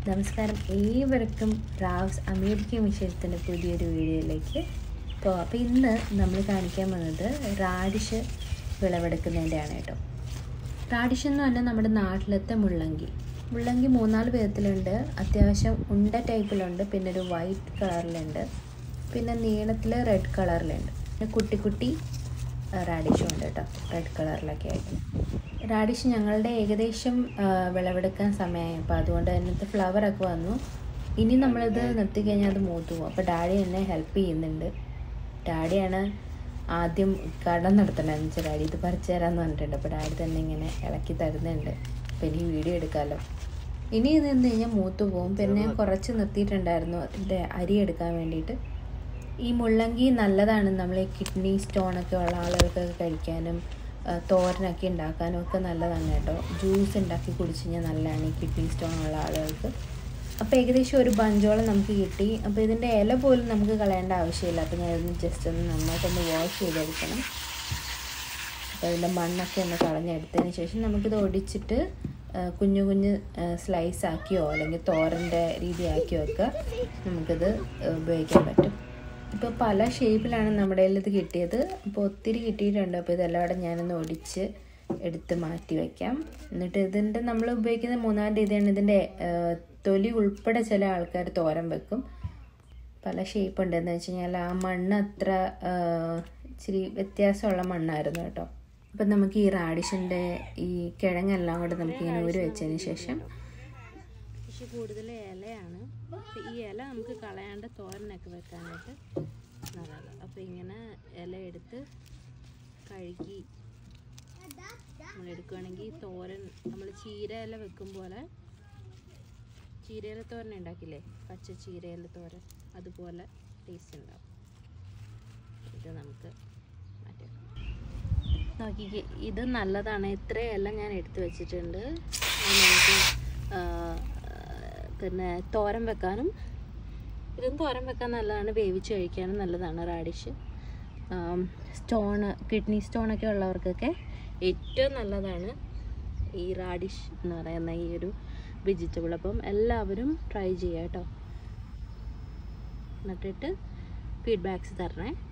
നമസ്കാരം ഏവർക്കും റാവ്സ് അമേരിക്കൻ വിഷയത്തിൻ്റെ പുതിയൊരു വീഡിയോയിലേക്ക് അപ്പോൾ അപ്പോൾ ഇന്ന് നമ്മൾ കാണിക്കാൻ വന്നത് റാഡിഷ് വിളവെടുക്കുന്നതിൻ്റെയാണ് കേട്ടോ റാഡിഷ് എന്ന് പറഞ്ഞാൽ നമ്മുടെ നാട്ടിലത്തെ മുള്ളങ്കി മുള്ളങ്കി മൂന്നാല് വിധത്തിലുണ്ട് അത്യാവശ്യം ഉണ്ട ടൈപ്പിലുണ്ട് പിന്നെ ഒരു വൈറ്റ് കളറിലുണ്ട് പിന്നെ നീളത്തിൽ റെഡ് കളറിലുണ്ട് പിന്നെ കുട്ടി കുട്ടി റാഡിഷും ഉണ്ട് കേട്ടോ റെഡ് കളറിലൊക്കെ ആയിട്ട് റാഡിഷ് ഞങ്ങളുടെ ഏകദേശം ആ, വിളവെടുക്കാൻ സമയമായി അപ്പോൾ അതുകൊണ്ട് അതിനകത്ത് ഫ്ലവറൊക്കെ വന്നു ഇനി നമ്മളിത് നിർത്തി കഴിഞ്ഞാൽ അത് മൂത്തു പോകും അപ്പോൾ ഡാഡി എന്നെ ഹെൽപ്പ് ചെയ്യുന്നുണ്ട് ഡാഡിയാണ് ആദ്യം കടം നടത്തണമെന്ന് വെച്ചാൽ ഡാഡി ഇത് പറിച്ചു തരാമെന്ന് പറഞ്ഞിട്ടുണ്ട് അപ്പോൾ ഡാഡി തന്നെ ഇങ്ങനെ ഇളക്കി തരുന്നുണ്ട് അപ്പോൾ ഇനി വീഡിയോ എടുക്കാമല്ലോ ഇനി ഇത് നിന്ന് കഴിഞ്ഞാൽ മൂത്തു പോകും പിന്നെ ഞാൻ കുറച്ച് നിർത്തിയിട്ടുണ്ടായിരുന്നു അതിൻ്റെ അരി എടുക്കാൻ വേണ്ടിയിട്ട് ഈ മുള്ളങ്കി നല്ലതാണ് നമ്മൾ ഈ കിഡ്നി സ്റ്റോണൊക്കെ ഉള്ള ആളുകൾക്കൊക്കെ കഴിക്കാനും ആ, തോരനൊക്കെ ഉണ്ടാക്കാനും ഒക്കെ നല്ലതാണ് കേട്ടോ ജ്യൂസ് ഉണ്ടാക്കി കുടിച്ച് കഴിഞ്ഞാൽ നല്ലതാണ് ഈ കിഡ്നി സ്റ്റോൺ ഉള്ള ആളുകൾക്ക് അപ്പോൾ ഏകദേശം ഒരു ബഞ്ചോളം നമുക്ക് കിട്ടി അപ്പോൾ ഇതിൻ്റെ ഇല പോലും നമുക്ക് കളയേണ്ട ആവശ്യമില്ല അപ്പോൾ ഞാൻ ഇതൊന്ന് ജസ്റ്റ് ഒന്ന് നന്നായിട്ടൊന്ന് വാഷ് ചെയ്തെടുക്കണം അപ്പോൾ അതിൻ്റെ മണ്ണൊക്കെ ഒന്ന് കളഞ്ഞെടുത്തതിന് ശേഷം നമുക്കിത് ഒടിച്ചിട്ട് ആ, കുഞ്ഞു കുഞ്ഞ് സ്ലൈസ് ആക്കിയോ അല്ലെങ്കിൽ തോരൻ്റെ രീതിയാക്കിയോ ഒക്കെ നമുക്കിത് ഉപയോഗിക്കാൻ പറ്റും ഇപ്പോൾ പല ഷേപ്പിലാണ് നമ്മുടെ കയ്യിൽ ഇത് കിട്ടിയത് അപ്പോൾ ഒത്തിരി കിട്ടിയിട്ടുണ്ട് അപ്പോൾ ഇതെല്ലാം കൂടെ ഞാനൊന്ന് ഒടിച്ച് എടുത്ത് മാറ്റി വയ്ക്കാം എന്നിട്ട് ഇതിൻ്റെ നമ്മൾ ഉപയോഗിക്കുന്ന മൂന്നാം രീതിയാണ് ഇതിൻ്റെ ആ, തൊലി ഉൾപ്പെടെ ചില ആൾക്കാർ തോരൻ വെക്കും പല ഷേപ്പ് ഉണ്ട് എന്ന് വെച്ച് കഴിഞ്ഞാൽ ആ മണ്ണ് അത്ര ആ, ഇച്ചിരി വ്യത്യാസമുള്ള മണ്ണായിരുന്നു കേട്ടോ അപ്പം നമുക്ക് ഈ റാഡിഷിൻ്റെ ഈ കിഴങ്ങെല്ലാം കൂടെ നമുക്ക് ഇങ്ങനെ ഊരി വെച്ചതിന് ശേഷം പക്ഷെ കൂടുതൽ ഇലയാണ് അപ്പോൾ ഈ ഇല നമുക്ക് കളയാണ്ട് തോരനൊക്കെ വെക്കാനായിട്ട് നല്ലത് അപ്പോൾ ഇങ്ങനെ ഇല എടുത്ത് കഴുകി നമ്മൾ എടുക്കുകയാണെങ്കിൽ തോരൻ നമ്മൾ ചീര ഇല വെക്കും പോലെ ചീരയില തോരൻ ഉണ്ടാക്കില്ലേ പച്ച ചീരയില തോരൻ അതുപോലെ ടേസ്റ്റ് ഉണ്ടാവും ഇത് നമുക്ക് മാറ്റാം നോക്കിക്കേ ഇത് നല്ലതാണ് ഇത്രയെല്ലാം ഞാൻ എടുത്തു വെച്ചിട്ടുണ്ട് അത് നമുക്ക് ആ, പിന്നെ തോരൻ വെക്കാനും ഇതും തോരൻ വെക്കാൻ നല്ലതാണ് വേവിച്ച് കഴിക്കാനും നല്ലതാണ് റാഡിഷ് സ്റ്റോണ് കിഡ്നി സ്റ്റോണൊക്കെ ഉള്ളവർക്കൊക്കെ ഏറ്റവും നല്ലതാണ് ഈ റാഡിഷ് എന്ന് പറയുന്ന ഈ ഒരു വെജിറ്റബിൾ അപ്പം എല്ലാവരും ട്രൈ ചെയ്യുക കേട്ടോ എന്നിട്ടിട്ട് ഫീഡ്ബാക്ക്സ് തരണേ